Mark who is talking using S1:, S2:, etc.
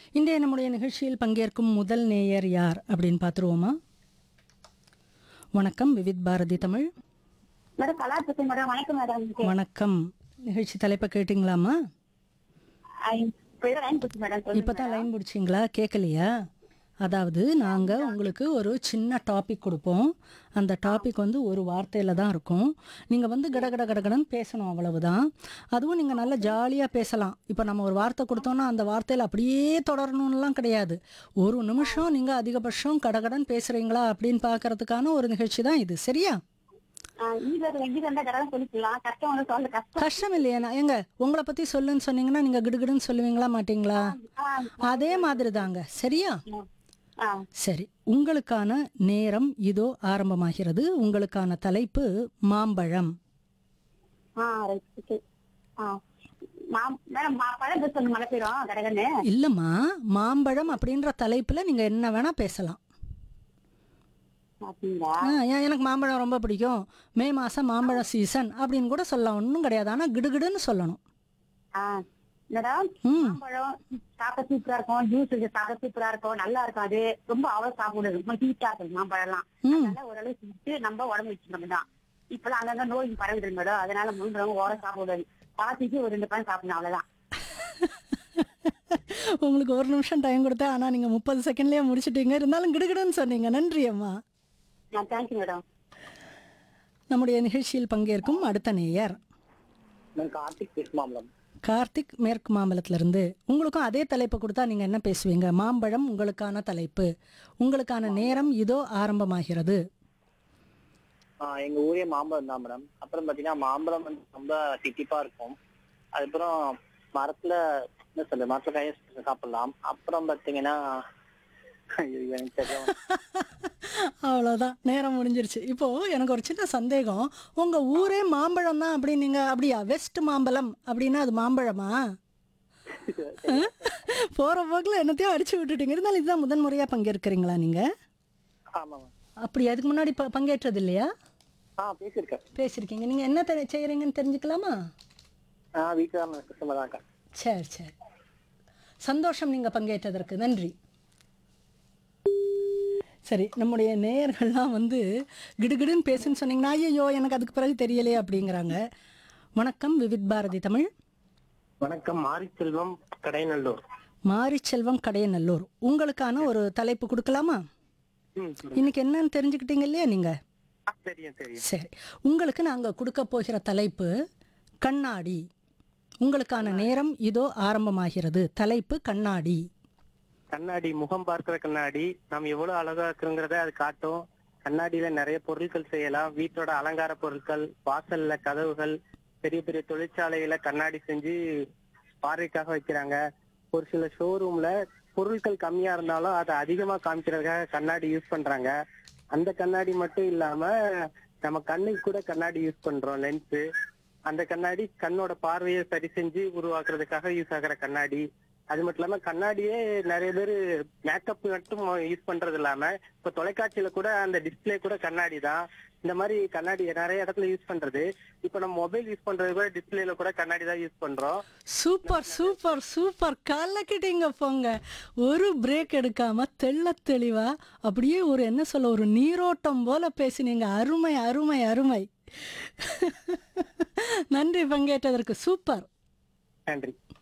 S1: இன்றைய நம்முடைய நிகழ்ச்சியில் பங்கேற்கும் முதல் நேயர் யார் அப்படின்னு பார்த்துருவோமா வணக்கம் விவித் பாரதி தமிழ்
S2: மேடம் கலா பேசுறேன் மேடம் வணக்கம் மேடம்
S1: வணக்கம் நிகழ்ச்சி தலைப்பை கேட்டிங்களாமா
S2: இப்போ லைன் போச்சு மேடம் சொல்லுங்க
S1: இப்போ தான் லைன் பிடிச்சிங்களா கேட்கலையா அதாவது நாங்கள் உங்களுக்கு ஒரு சின்ன டாபிக் கொடுப்போம் அந்த டாபிக் வந்து ஒரு வார்த்தையில் தான் இருக்கும் நீங்கள் வந்து கட கட கடகடன்னு பேசணும் அவ்வளவுதான் அதுவும் நீங்கள் நல்லா ஜாலியாக பேசலாம் இப்போ நம்ம ஒரு வார்த்தை கொடுத்தோன்னா அந்த வார்த்தையில் அப்படியே தொடரணும்லாம் கிடையாது ஒரு நிமிஷம் நீங்கள் அதிகபட்சம் கடகடன் பேசுகிறீங்களா அப்படின்னு பார்க்கறதுக்கான ஒரு நிகழ்ச்சி தான் இது சரியா
S2: ஈஸியாக எங்கே இருந்தால் கடவுள் சொல்லிக்கலாம் கஷ்டம் வந்து சொல்ல கஷ்டம்
S1: கஷ்டம் இல்லையா நான் ஏங்க உங்களை பற்றி சொல்லுன்னு சொன்னீங்கன்னா நீங்கள் கிடுகிடுன்னு சொல்லுவீங்களா மாட்டீங்களா
S2: ஆ,
S1: அதே மாதிரி தாங்க சரியா
S2: ஆ, ஆ
S1: சரி உங்களுக்கான நேரம் இதோ ஆரம்பமாகிறது உங்களுக்கான தலைப்பு மாம்பழம்
S2: ஆ ரைட் ஓகே ஆ மா- மேடம் மா- பழம் பேச சொல்லு மழை பெய்யும் கடகன்னு
S1: இல்லைம்மா மாம்பழம் அப்படின்ற தலைப்பில் நீங்கள் என்ன வேணால் பேசலாம்
S2: அப்படிங்களா
S1: ஆ, ஏன் எனக்கு மாம்பழம் ரொம்ப பிடிக்கும் மே மாதம் மாம்பழம் சீசன் அப்படின்னு கூட சொல்லலாம் ஒன்றும் கிடையாது ஆனால் கிடுகிடுன்னு சொல்லணும்
S2: ஆ மேடம்
S1: ம்
S2: மாம்பழம் சாப்பிட சூப்பரா இருக்கும் ஜூஸ் சாப்பிட சூப்பரா இருக்கும் நல்லா இருக்கும் அது ரொம்ப அவ்வளவு சாப்பிடுது ரொம்ப ஹீட்டா இருக்கும் மாம்பழம்லாம்
S1: ம்
S2: அதனால ஓரளவு சுட்டு நம்ம உடம்பு வச்சுக்கணும் தான் இப்பெல்லாம் அங்கங்க நோய் பரவுது மேடம் அதனால முழுந்தவங்க ஓரம் சாப்பிடுவது பாத்திக்கு ஒரு ரெண்டு பழம் சாப்பிடணும் அவ்வளவுதான்
S1: உங்களுக்கு ஒரு நிமிஷம் டைம் கொடுத்தேன் ஆனால் நீங்கள் முப்பது செகண்ட்லேயே முடிச்சிட்டீங்க இருந்தாலும் கிடுகிடுன்னு சொன்னீங்க நன்றி அம்மா
S2: தேங்க்யூ மேடம்
S1: நம்முடைய நிகழ்ச்சியில் பங்கேற்கும் அடுத்த நேயர்
S3: நான் கார்த்திக் பேசுமாமலம்
S1: கார்த்திக் மேற்கு மாம்பலத்திலிருந்து உங்களுக்கும் அதே தலைப்பு கொடுத்தா நீங்கள் என்ன பேசுவீங்க மாம்பழம் உங்களுக்கான தலைப்பு உங்களுக்கான நேரம் இதோ ஆரம்பமாகிறது
S3: எங்க ஊரே மாம்பழம் தான் மேடம் அப்புறம் பாத்தீங்கன்னா மாம்பழம் வந்து ரொம்ப தித்திப்பா இருக்கும் அதுக்கப்புறம் மரத்துல என்ன சொல்ல மரத்துல கைய சாப்பிடலாம் அப்புறம் பாத்தீங்கன்னா ஐயோ, எனக்கு தெரியும்
S1: அவ்வளோதான் நேரம் முடிஞ்சிருச்சு இப்போ எனக்கு ஒரு சின்ன சந்தேகம் உங்கள் ஊரே மாம்பழம் தான் அப்படின்னீங்க அப்படியா வெஸ்ட் மாம்பழம் அப்படின்னா அது மாம்பழமா போகிற போக்கில் என்னத்தையும் அடிச்சு விட்டுட்டீங்க இருந்தாலும் இதுதான் முதன் முறையாக பங்கேற்கிறீங்களா நீங்கள்
S3: ஆமா மேம்
S1: அப்படி அதுக்கு முன்னாடி ப பங்கேற்றது இல்லையா
S3: ஆ பேசியிருக்கேன்
S1: பேசியிருக்கீங்க நீங்கள் என்ன தெ செய்கிறீங்கன்னு தெரிஞ்சுக்கலாமா
S3: ஆ வீட்டுல தான் கஷ்டமா தான் இருக்கேன்
S1: சரி சரி சந்தோஷம் நீங்கள் பங்கேற்றதற்கு நன்றி சரி நம்முடைய நேயர்கள்லாம் வந்து கிடுகிடுன்னு பேசுன்னு சொன்னீங்கன்னா ஐயோ எனக்கு அதுக்கு பிறகு தெரியலையே அப்படிங்கிறாங்க வணக்கம் விவித் பாரதி தமிழ்
S3: வணக்கம் மாரிச்செல்வம் கடைநல்லூர்
S1: மாரிச்செல்வம் கடையநல்லூர் உங்களுக்கான ஒரு தலைப்பு கொடுக்கலாமா
S3: ம்
S1: இன்னைக்கு என்னன்னு தெரிஞ்சுக்கிட்டீங்க இல்லையா நீங்கள்
S3: தெரியும் தெரியும்
S1: சரி உங்களுக்கு நாங்கள் கொடுக்க போகிற தலைப்பு கண்ணாடி உங்களுக்கான நேரம் இதோ ஆரம்பமாகிறது தலைப்பு கண்ணாடி
S3: கண்ணாடி முகம் பார்க்கிற கண்ணாடி நாம் எவ்வளவு அழகா இருக்கிறோங்கிறத அது காட்டும் கண்ணாடியில நிறைய பொருட்கள் செய்யலாம் வீட்டோட அலங்கார பொருட்கள் வாசல்ல கதவுகள் பெரிய பெரிய தொழிற்சாலையில கண்ணாடி செஞ்சு பார்வைக்காக வைக்கிறாங்க ஒரு சில ஷோரூம்ல பொருட்கள் கம்மியா இருந்தாலும் அதை அதிகமா காமிக்கிறதுக்காக கண்ணாடி யூஸ் பண்றாங்க அந்த கண்ணாடி மட்டும் இல்லாம நம்ம கண்ணுக்கு கூட கண்ணாடி யூஸ் பண்றோம் லென்ஸ் அந்த கண்ணாடி கண்ணோட பார்வையை சரி செஞ்சு உருவாக்குறதுக்காக யூஸ் ஆகுற கண்ணாடி அது மட்டும் இல்லாம கண்ணாடியே நிறைய பேர் மேக்கப் மட்டும் யூஸ் பண்றது இல்லாம இப்ப தொலைக்காட்சியில கூட அந்த டிஸ்ப்ளே கூட கண்ணாடி தான் இந்த மாதிரி கண்ணாடி நிறைய இடத்துல யூஸ் பண்றது இப்ப நம்ம மொபைல் யூஸ் பண்றது கூட டிஸ்ப்ளேல கூட கண்ணாடி தான் யூஸ் பண்றோம்
S1: சூப்பர் சூப்பர் சூப்பர் கலக்கிட்டீங்க போங்க ஒரு பிரேக் எடுக்காம தெள்ள தெளிவா அப்படியே ஒரு என்ன சொல்ல ஒரு நீரோட்டம் போல பேசினீங்க அருமை அருமை அருமை நன்றி பங்கேற்றதற்கு சூப்பர்
S3: நன்றி